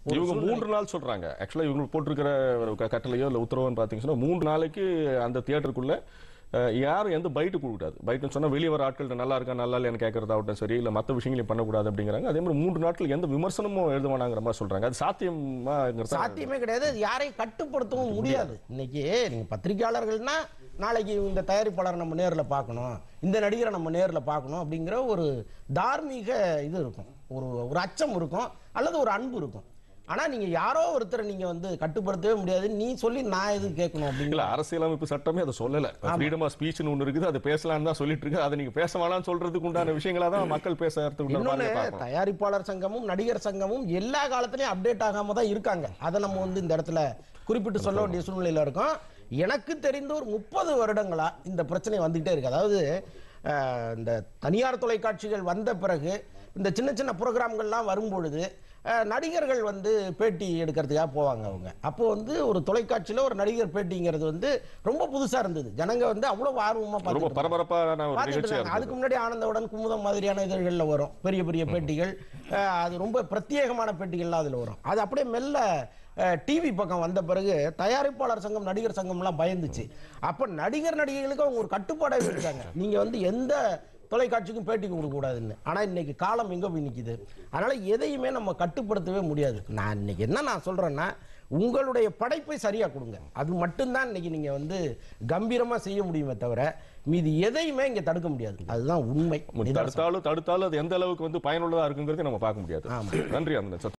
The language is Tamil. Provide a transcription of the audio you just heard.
இவங்க மூன்று நாள் சொல்றாங்க ஆக்சுவலா இவங்க போட்டிருக்கிற க- கட்டளையோ இல்ல உத்தரவுன்னு பாத்தீங்கன்னா மூன்று நாளைக்கு அந்த தியேட்டருக்குள்ள அஹ், யாரும் எந்த பைட்டு கொடுக்கூடாது பைட்டுன்னு சொன்னா வெளியே வர ஆட்கள் நல்லா இருக்கா நல்லா இல்லையான்னு கேட்கறதாகட்டும் சரி இல்ல மத்த விஷயங்களையும் பண்ணக்கூடாது அப்படிங்கிறாங்க அதே மாதிரி மூன்று நாட்கள் எந்த விமர்சனமும் எழுதுவானாங்கிற மாதிரி சொல்றாங்க அது சாத்தியமாங்கிறத சாத்தியமே கிடையாது அது யாரையும் கட்டுப்படுத்தவும் முடியாது இன்னைக்கு நீங்க பத்திரிகையாளர்கள்னா நாளைக்கு இந்த தயாரிப்பாளர் நம்ம நேர்ல பார்க்கணும் இந்த நடிகரை நம்ம நேர்ல பார்க்கணும் அப்படிங்கிற ஒரு தார்மீக இது இருக்கும் ஒரு ஒரு அச்சம் இருக்கும் அல்லது ஒரு அன்பு இருக்கும் ஆனா நீங்க யாரோ ஒருத்தரை நீங்க வந்து கட்டுப்படுத்தவே முடியாது நீ சொல்லி நான் எது கேட்கணும் இல்ல அப்படிங்கிற அரசியலமைப்பு சட்டமே அதை சொல்லல ஃப்ரீடம் ஆஃப் ஸ்பீச்னு ஒன்று இருக்குது அது பேசலாம்னு தான் சொல்லிட்டு இருக்கு அதை நீங்க பேச வேணாம்னு சொல்றதுக்கு உண்டான விஷயங்களா தான் மக்கள் பேசுறதுக்கு உண்டான இன்னொன்னு பாதையை பார்க்கணும். தயாரிப்பாளர் சங்கமும் நடிகர் சங்கமும் எல்லா காலத்திலயும் அப்டேட் ஆகாம தான் இருக்காங்க அதை நம்ம வந்து இந்த இடத்துல குறிப்பிட்டு சொல்ல வேண்டிய சூழ்நிலையில இருக்கோம் எனக்கு தெரிந்த ஒரு முப்பது வருடங்களா இந்த பிரச்சனை வந்துகிட்டே இருக்கு அதாவது அஹ், இந்த தனியார் தொலைக்காட்சிகள் வந்த பிறகு இந்த சின்ன சின்ன ப்ரோக்ராம்கள்லாம் வரும்பொழுது அஹ், நடிகர்கள் வந்து பேட்டி எடுக்கிறதுக்காக போவாங்க அவங்க அப்போ வந்து ஒரு தொலைக்காட்சியில ஒரு நடிகர் பேட்டிங்கிறது வந்து ரொம்ப புதுசா இருந்தது ஜனங்க வந்து அவ்வளவு ஆர்வமா ரொம்ப பார்த்துட்டு இருந்தாங்க. பரபரப்பான ஒரு பார்த்துட்டு நிகழ்ச்சியா இருந்தாங்க. அதுக்கு இருந்தது முன்னாடி ஆனந்தவுடன் குமுதம் மாதிரியான இதழ்கள்ல வரும் பெரிய பெரிய பேட்டிகள் அஹ், அது ரொம்ப பிரத்யேகமான பேட்டிகள்லாம் அதுல வரும் அது அப்படியே மெல்ல டிவி பக்கம் வந்த பிறகு தயாரிப்பாளர் சங்கம் நடிகர் சங்கம்லாம் பயந்துச்சு அப்ப நடிகர் நடிகைகளுக்கு அவங்க ஒரு கட்டுப்பாடே வச்சாங்க நீங்க வந்து எந்த தொலைக்காட்சிக்கும் பேட்டி கொடுக்க கூடாதுன்னு ஆனா இன்னைக்கு காலம் எங்க போய் நிக்குது அதனால எதையுமே நம்ம கட்டுப்படுத்தவே முடியாது நான் இன்னைக்கு என்ன நான் சொல்றேன்னா உங்களுடைய படைப்பை சரியா கொடுங்க அது மட்டும்தான் இன்னைக்கு நீங்க வந்து கம்பீரமா செய்ய முடியுமே தவிர மீதி எதையுமே இங்க தடுக்க முடியாது அதுதான் உண்மை நிதர்சனம். தடுத்தாலும் தடுத்தாலும் அது எந்த அளவுக்கு வந்து பயனுள்ளதா இருக்குங்கிறதை நம்ம பார்க்க முடியாது ஆமா. நன்றி அந்த